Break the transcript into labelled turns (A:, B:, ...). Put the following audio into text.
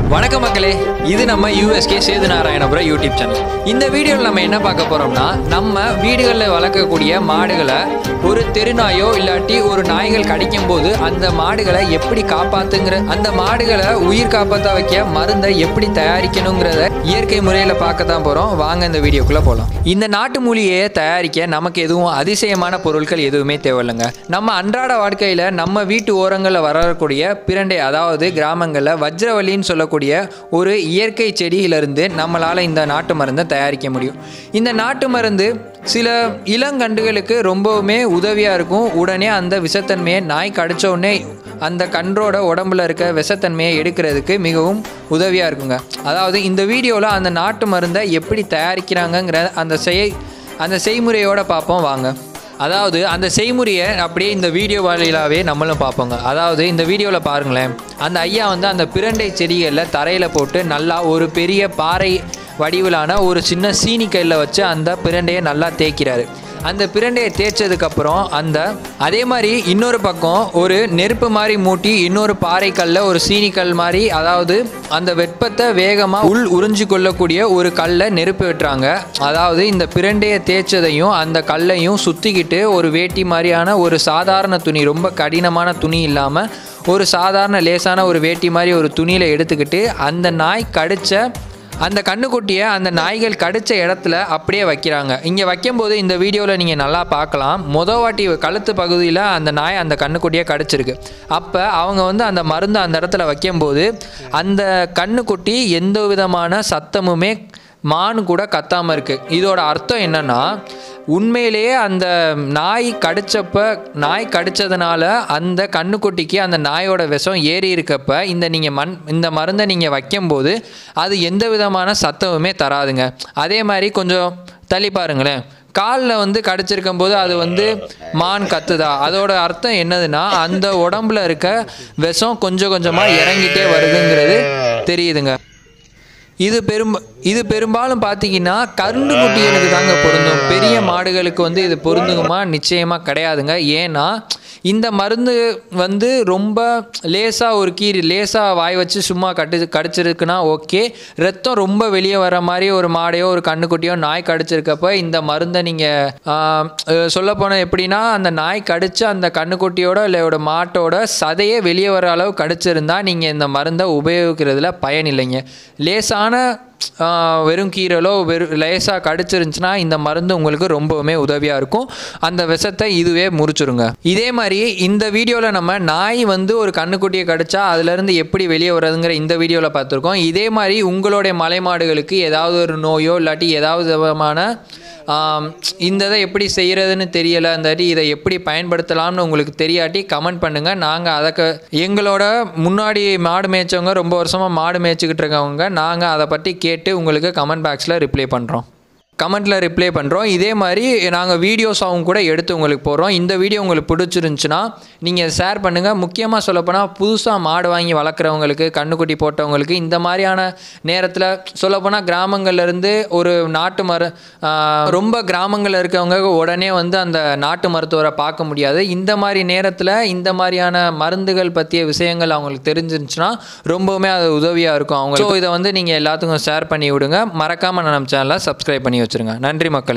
A: வணக்கம் மக்களே இது நம்ம USK Sethu Narayanapuram YouTube channel இந்த வீடியோவில் நம்ம என்ன பார்க்க போறோம்னா நம்ம வீடுகளில் வளர்க்கக்கூடிய மாடுகளை ஒரு தெருநாயோ இல்லாட்டி ஒரு நாய்கள் கடிக்கும் போது அந்த மாடுகளை எப்படி காப்பாத்துங்கிற அந்த மாடுகளை உயிர் காப்பாற்ற வைக்க மருந்தை எப்படி தயாரிக்கணுங்கிறத இயற்கை முறையில் பார்க்க தான் போகிறோம் வாங்க இந்த வீடியோக்குள்ளே போகலாம் இந்த நாட்டு மூலிகையை தயாரிக்க நமக்கு எதுவும் அதிசயமான பொருட்கள் எதுவுமே தேவையில்லைங்க நம்ம அன்றாட வாழ்க்கையில் நம்ம வீட்டு ஓரங்களில் வரக்கூடிய பிரண்டை அதாவது கிராமங்களில் வஜ்ரவல்லின்னு சொல்லக்கூடிய ஒரு இயற்கை செடியிலிருந்து நம்மளால் இந்த நாட்டு மருந்தை தயாரிக்க முடியும் இந்த நாட்டு மருந்து சில இளங்கண்டுகளுக்கு ரொம்பவுமே உதவியாக இருக்கும் உடனே அந்த விஷத்தன்மையை நாய் கடிச்ச உடனே அந்த கன்றோட உடம்புல இருக்க விஷத்தன்மையை எடுக்கிறதுக்கு மிகவும் உதவியாக இருக்குங்க அதாவது இந்த வீடியோவில் அந்த நாட்டு மருந்தை எப்படி தயாரிக்கிறாங்கங்கிற அந்த செய் அந்த செய்முறையோட பார்ப்போம் வாங்க அதாவது அந்த செய்முறையை அப்படியே இந்த வீடியோ வாயிலாகவே நம்மளும் பார்ப்போங்க அதாவது இந்த வீடியோவில் பாருங்களேன் அந்த ஐயா வந்து அந்த பிரண்டை செடிகளில் தரையில் போட்டு நல்லா ஒரு பெரிய பாறை வடிவிலான ஒரு சின்ன சீனி கல்லில் வச்சு அந்த பிரண்டையை நல்லா தேய்க்கிறாரு அந்த பிரண்டையை தேய்ச்சதுக்கப்புறம் அந்த அதே மாதிரி இன்னொரு பக்கம் ஒரு நெருப்பு மாதிரி மூட்டி இன்னொரு பாறைக்கல்ல ஒரு சீனிக்கல் மாதிரி அதாவது அந்த வெப்பத்தை வேகமாக உள் உறிஞ்சு கொள்ளக்கூடிய ஒரு கல்லை நெருப்பு வெட்டுறாங்க அதாவது இந்த பிரண்டையை தேய்ச்சதையும் அந்த கல்லையும் சுற்றிக்கிட்டு ஒரு வேட்டி மாதிரியான ஒரு சாதாரண துணி ரொம்ப கடினமான துணி இல்லாமல் ஒரு சாதாரண லேசான ஒரு வேட்டி மாதிரி ஒரு துணியில் எடுத்துக்கிட்டு அந்த நாய் கடிச்ச அந்த கண்ணுக்குட்டியை அந்த நாய்கள் கடிச்ச இடத்துல அப்படியே வைக்கிறாங்க இங்கே வைக்கும்போது இந்த வீடியோவில் நீங்கள் நல்லா பார்க்கலாம் மொதல் வாட்டி கழுத்து பகுதியில் அந்த நாய் அந்த கண்ணுக்குட்டியை கடிச்சிருக்கு அப்போ அவங்க வந்து அந்த மருந்து அந்த இடத்துல வைக்கும்போது அந்த கண்ணுக்குட்டி எந்த விதமான சத்தமுமே மான் கூட கத்தாமல் இருக்குது இதோட அர்த்தம் என்னன்னா உண்மையிலேயே அந்த நாய் கடிச்சப்ப நாய் கடிச்சதுனால அந்த கண்ணுக்குட்டிக்கு அந்த நாயோட விஷம் ஏறி இருக்கப்ப இந்த நீங்கள் மண் இந்த மருந்தை நீங்கள் வைக்கும்போது அது எந்த விதமான சத்தமுமே தராதுங்க அதே மாதிரி கொஞ்சம் தள்ளி பாருங்களேன் காலில் வந்து கடிச்சிருக்கும் போது அது வந்து மான் கத்துதா அதோட அர்த்தம் என்னதுன்னா அந்த உடம்புல இருக்க விஷம் கொஞ்சம் கொஞ்சமாக இறங்கிட்டே வருதுங்கிறது தெரியுதுங்க இது பெரும் இது பெரும்பாலும் பார்த்தீங்கன்னா கருண்டு குட்டிகளுக்கு தாங்க பொருந்தும் பெரிய மாடுகளுக்கு வந்து இது பொருந்துமா நிச்சயமாக கிடையாதுங்க ஏன்னா இந்த மருந்து வந்து ரொம்ப லேசாக ஒரு கீரி லேசாக வாய் வச்சு சும்மா கட்டு கடிச்சிருக்குன்னா ஓகே ரத்தம் ரொம்ப வெளியே வர மாதிரி ஒரு மாடையோ ஒரு கண்ணுக்குட்டியோ நாய் கடிச்சிருக்கப்ப இந்த மருந்தை நீங்கள் சொல்லப்போனால் எப்படின்னா அந்த நாய் கடிச்சு அந்த கண்ணுக்குட்டியோட இல்லையோட மாட்டோட சதையே வெளியே வர அளவு கடிச்சிருந்தா நீங்கள் இந்த மருந்தை உபயோகிக்கிறதுல பயன் இல்லைங்க லேசான ஆஹ், வெறும் கீரலோ வெறும் லேசாக கடிச்சிருந்துச்சுன்னா இந்த மருந்து உங்களுக்கு ரொம்பவுமே உதவியாக இருக்கும் அந்த விஷத்தை இதுவே முறிச்சிருங்க இதே மாதிரி இந்த வீடியோவில் நம்ம நாய் வந்து ஒரு கண்ணுக்குட்டியை கடிச்சா அதுலேருந்து எப்படி வெளியே வர்றதுங்கிற இந்த வீடியோவில் பார்த்துருக்கோம் இதே மாதிரி உங்களுடைய மலை மாடுகளுக்கு ஏதாவது ஒரு நோயோ இல்லாட்டி ஏதாவது விதமான ஆம், இந்த இதை எப்படி செய்கிறதுன்னு தெரியலை அந்த வாட்டி இதை எப்படி பயன்படுத்தலாம்னு உங்களுக்கு தெரியாட்டி கமெண்ட் பண்ணுங்கள் நாங்கள் அதற்கு எங்களோட முன்னாடி மாடு மேய்ச்சவங்க ரொம்ப வருஷமாக மாடு மேய்ச்சிக்கிட்டு இருக்கவங்க நாங்கள் அதை பற்றி கேட்டு உங்களுக்கு கமெண்ட் பாக்ஸில் ரிப்ளை பண்ணுறோம் கமெண்ட்டில் ரிப்ளை பண்ணுறோம் இதே மாதிரி நாங்கள் வீடியோஸாகவும் கூட எடுத்து உங்களுக்கு போடுறோம் இந்த வீடியோ உங்களுக்கு பிடிச்சிருந்துச்சுன்னா நீங்கள் ஷேர் பண்ணுங்கள் முக்கியமாக சொல்லப்போனால் புதுசாக மாடு வாங்கி வளர்க்குறவங்களுக்கு கண்ணுக்குட்டி போட்டவங்களுக்கு இந்த மாதிரியான நேரத்தில் சொல்லப்போனால் கிராமங்கள்லேருந்து ஒரு நாட்டு மரு ஆஹ், ரொம்ப கிராமங்களில் இருக்கவங்க உடனே வந்து அந்த நாட்டு மருத்துவரை பார்க்க முடியாது இந்த மாதிரி நேரத்தில் இந்த மாதிரியான மருந்துகள் பற்றிய விஷயங்கள் அவங்களுக்கு தெரிஞ்சிருந்துச்சுன்னா ரொம்பவுமே அது உதவியாக இருக்கும் அவங்களுக்கு ஸோ இதை வந்து நீங்கள் எல்லாத்துக்கும் ஷேர் பண்ணி விடுங்க மறக்காமல் நம்ம சேனலை சப்ஸ்கிரைப் பண்ணி வச்சுருங்க நன்றி மக்களே